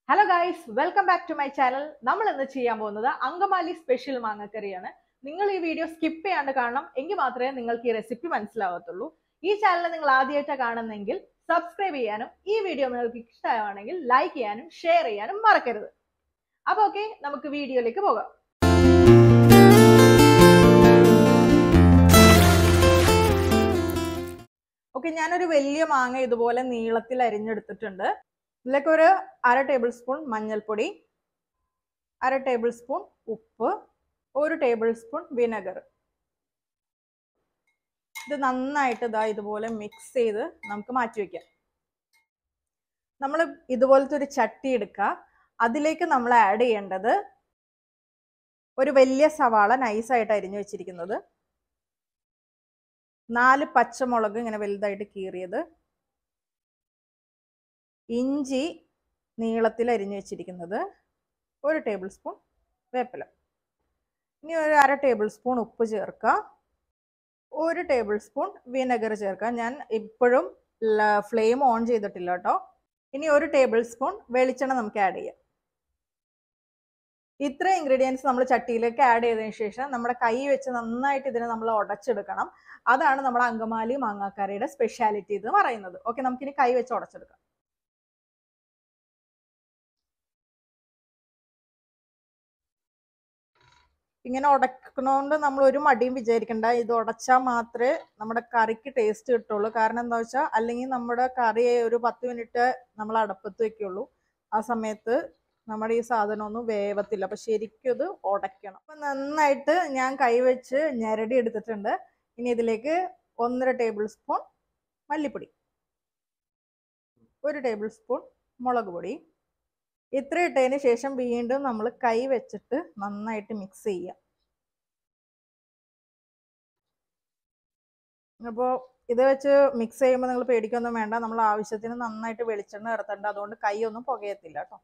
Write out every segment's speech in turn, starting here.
hello guys welcome back to my channel നമ്മൾ ഇന്ന് ചെയ്യാൻ പോകുന്നത് അങ്കമാലി സ്പെഷ്യൽ മാങ്ങക്കറിയാണ് നിങ്ങൾ ഈ വീഡിയോ സ്കിപ്പ് ചെയ്യാണ്ട് കാണണം എങ്കിൽ മാത്രമേ നിങ്ങൾക്ക് ഈ റെസിപ്പി മനസ്സിലാവത്തുള്ളൂ ഈ ചാനൽ നിങ്ങൾ ആദ്യമായിട്ടാണ് കാണുന്നെങ്കിൽ സബ്സ്ക്രൈബ് ചെയ്യാനും ഈ വീഡിയോ നിങ്ങൾക്ക് ഇഷ്ടമാണെങ്കിൽ ലൈക്ക് ചെയ്യാനും ഷെയർ ചെയ്യാനും മറക്കരുത് അപ്പൊ ഓക്കെ നമുക്ക് വീഡിയോയിലേക്ക് പോകാം ഓക്കെ ഞാനൊരു വലിയ മാങ്ങ ഇതുപോലെ നീളത്തിൽ അരിഞ്ഞെടുത്തിട്ടുണ്ട് ഇതിലേക്ക് ഒരു അര ടേബിൾ സ്പൂൺ മഞ്ഞൾപ്പൊടി അര ടേബിൾ സ്പൂൺ ഉപ്പ് ഒരു ടേബിൾ സ്പൂൺ വിനെഗർ ഇത് നന്നായിട്ട് ഇതാ ഇതുപോലെ മിക്സ് ചെയ്ത് നമുക്ക് മാറ്റി വെക്കാം നമ്മൾ ഇതുപോലത്തെ ഒരു ചട്ടി എടുക്കുക അതിലേക്ക് നമ്മൾ ആഡ് ചെയ്യേണ്ടത് ഒരു വലിയ സവാള നൈസായിട്ട് അരിഞ്ഞു വെച്ചിരിക്കുന്നത് നാല് പച്ചമുളക് ഇങ്ങനെ വലുതായിട്ട് കീറിയത് ഇഞ്ചി നീളത്തിൽ അരിഞ്ഞു വെച്ചിരിക്കുന്നത് ഒരു ടേബിൾ സ്പൂൺ വേപ്പില ഇനി ഒരു അര ടേബിൾ സ്പൂൺ ഉപ്പ് ചേർക്കുക ഒരു ടേബിൾ സ്പൂൺ വിനെഗർ ചേർക്കുക ഞാൻ ഇപ്പോഴും ഫ്ലെയിം ഓൺ ചെയ്തിട്ടില്ല കേട്ടോ ഇനി ഒരു ടേബിൾ സ്പൂൺ വെളിച്ചെണ്ണ നമുക്ക് ആഡ് ചെയ്യാം ഇത്ര ഇൻഗ്രീഡിയൻസ് നമ്മൾ ചട്ടിയിലേക്ക് ആഡ് ചെയ്തതിന് ശേഷം നമ്മുടെ കൈ വെച്ച് നന്നായിട്ട് ഇതിനെ നമ്മൾ ഉടച്ചെടുക്കണം അതാണ് നമ്മുടെ അങ്കമാലി മാങ്ങാക്കറിയുടെ സ്പെഷ്യാലിറ്റി എന്ന് പറയുന്നത് ഓക്കെ നമുക്കിനി കൈ വെച്ച് ഉടച്ചെടുക്കാം ഇങ്ങനെ ഉടക്കണോണ്ട് നമ്മൾ ഒരു മടിയും വിചാരിക്കണ്ട ഇത് ഉടച്ചാൽ മാത്രമേ നമ്മുടെ കറിക്ക് ടേസ്റ്റ് കിട്ടുള്ളൂ കാരണം എന്താ വെച്ചാൽ അല്ലെങ്കിൽ നമ്മുടെ കറി ഒരു പത്ത് മിനിറ്റ് നമ്മൾ അടപ്പത്ത് വെക്കുള്ളൂ ആ സമയത്ത് നമ്മുടെ ഈ സാധനം ഒന്നും വേവത്തില്ല അപ്പൊ ശരിക്കും ഇത് ഉടയ്ക്കണം അപ്പൊ നന്നായിട്ട് ഞാൻ കൈവച്ച് ഞെരടി എടുത്തിട്ടുണ്ട് ഇനി ഇതിലേക്ക് ഒന്നര ടേബിൾ സ്പൂൺ മല്ലിപ്പൊടി ഒരു ടേബിൾ സ്പൂൺ മുളക് പൊടി ഇത്ര ഇട്ടതിന് ശേഷം വീണ്ടും നമ്മൾ കൈ വെച്ചിട്ട് നന്നായിട്ട് മിക്സ് ചെയ്യുക അപ്പോൾ ഇത് വെച്ച് മിക്സ് ചെയ്യുമ്പോൾ നിങ്ങൾ പേടിക്കൊന്നും വേണ്ട നമ്മൾ ആവശ്യത്തിന് നന്നായിട്ട് വെളിച്ചെണ്ണ ഇറത്തണ്ട അതുകൊണ്ട് കൈ ഒന്നും പുകയത്തില്ല കേട്ടോ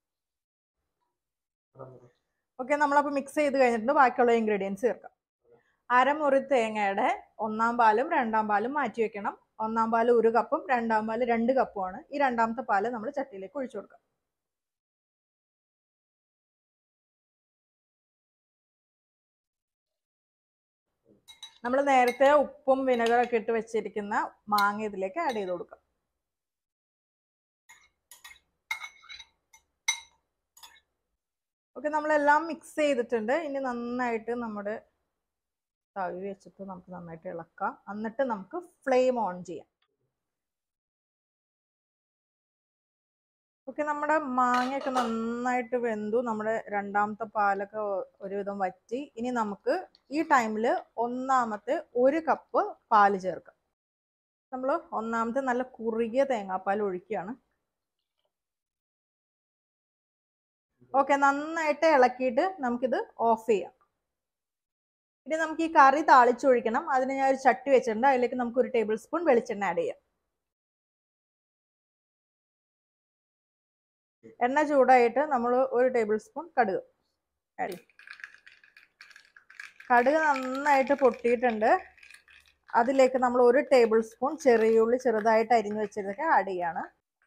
ഓക്കെ നമ്മളപ്പോൾ മിക്സ് ചെയ്ത് കഴിഞ്ഞിട്ട് ബാക്കിയുള്ള ഇൻഗ്രീഡിയൻസ് ചേർക്കാം അരമുറി തേങ്ങയുടെ ഒന്നാം പാലും രണ്ടാം പാലും മാറ്റി വെക്കണം ഒന്നാം പാല് ഒരു കപ്പും രണ്ടാം പാല് രണ്ട് കപ്പുമാണ് ഈ രണ്ടാമത്തെ പാല് നമ്മൾ ചട്ടിയിലേക്ക് ഒഴിച്ചു കൊടുക്കാം നമ്മൾ നേരത്തെ ഉപ്പും വിനെഗറൊക്കെ ഇട്ട് വെച്ചിരിക്കുന്ന മാങ്ങ ഇതിലേക്ക് ആഡ് ചെയ്ത് കൊടുക്കാം ഓക്കെ നമ്മളെല്ലാം മിക്സ് ചെയ്തിട്ടുണ്ട് ഇനി നന്നായിട്ട് നമ്മുടെ തവി വെച്ചിട്ട് നമുക്ക് നന്നായിട്ട് ഇളക്കാം എന്നിട്ട് നമുക്ക് ഫ്ലെയിം ഓൺ ചെയ്യാം ഓക്കെ നമ്മുടെ മാങ്ങയൊക്കെ നന്നായിട്ട് വെന്തു നമ്മുടെ രണ്ടാമത്തെ പാലൊക്കെ ഒരുവിധം വറ്റി ഇനി നമുക്ക് ഈ ടൈമിൽ ഒന്നാമത്തെ ഒരു കപ്പ് പാല് ചേർക്കാം നമ്മൾ ഒന്നാമത്തെ നല്ല കുറുകിയ തേങ്ങാപ്പാൽ ഒഴിക്കുകയാണ് ഓക്കെ നന്നായിട്ട് ഇളക്കിയിട്ട് നമുക്കിത് ഓഫ് ചെയ്യാം ഇനി നമുക്ക് ഈ കറി താളിച്ചൊഴിക്കണം അതിന് ഞാൻ ഒരു ചട്ടി വെച്ചിട്ടുണ്ട് അതിലേക്ക് നമുക്ക് ഒരു ടേബിൾ സ്പൂൺ വെളിച്ചെണ്ണ ആഡ് ചെയ്യാം എണ്ണ ചൂടായിട്ട് നമ്മൾ ഒരു ടേബിൾ സ്പൂൺ കടുക് ആഡ് ചെയ്യും കടുക് നന്നായിട്ട് പൊട്ടിയിട്ടുണ്ട് അതിലേക്ക് നമ്മൾ ഒരു ടേബിൾ സ്പൂൺ ചെറിയുള്ളി ചെറുതായിട്ട് അരിഞ്ഞു വെച്ചതൊക്കെ ആഡ് ചെയ്യാണ്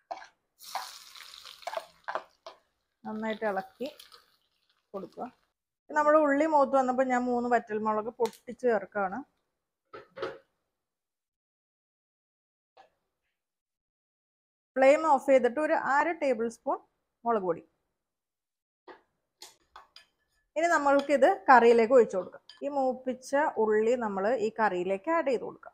നന്നായിട്ട് ഇളക്കി കൊടുക്കുക നമ്മൾ ഉള്ളി മൂത്ത് വന്നപ്പോൾ ഞാൻ മൂന്ന് വറ്റൽമുളക് പൊട്ടിച്ച് ചേർക്കുകയാണ് ഫ്ലെയിം ഓഫ് ചെയ്തിട്ട് ഒരു അര ടേബിൾ സ്പൂൺ മുളക് പൊടി ഇനി നമ്മൾക്ക് ഇത് കറിയിലേക്ക് ഒഴിച്ചു കൊടുക്കാം ഈ മൂപ്പിച്ച ഉള്ളി നമ്മൾ ഈ കറിയിലേക്ക് ആഡ് ചെയ്ത് കൊടുക്കാം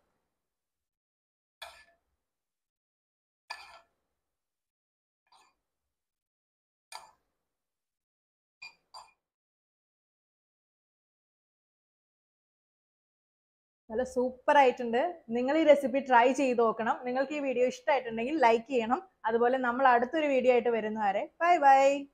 നല്ല സൂപ്പർ ആയിട്ടുണ്ട് നിങ്ങൾ ഈ റെസിപ്പി ട്രൈ ചെയ്ത് നോക്കണം നിങ്ങൾക്ക് ഈ വീഡിയോ ഇഷ്ടമായിട്ടുണ്ടെങ്കിൽ ലൈക്ക് ചെയ്യണം അതുപോലെ നമ്മൾ അടുത്തൊരു വീഡിയോ ആയിട്ട് വരുന്നവരെ ബൈ ബൈ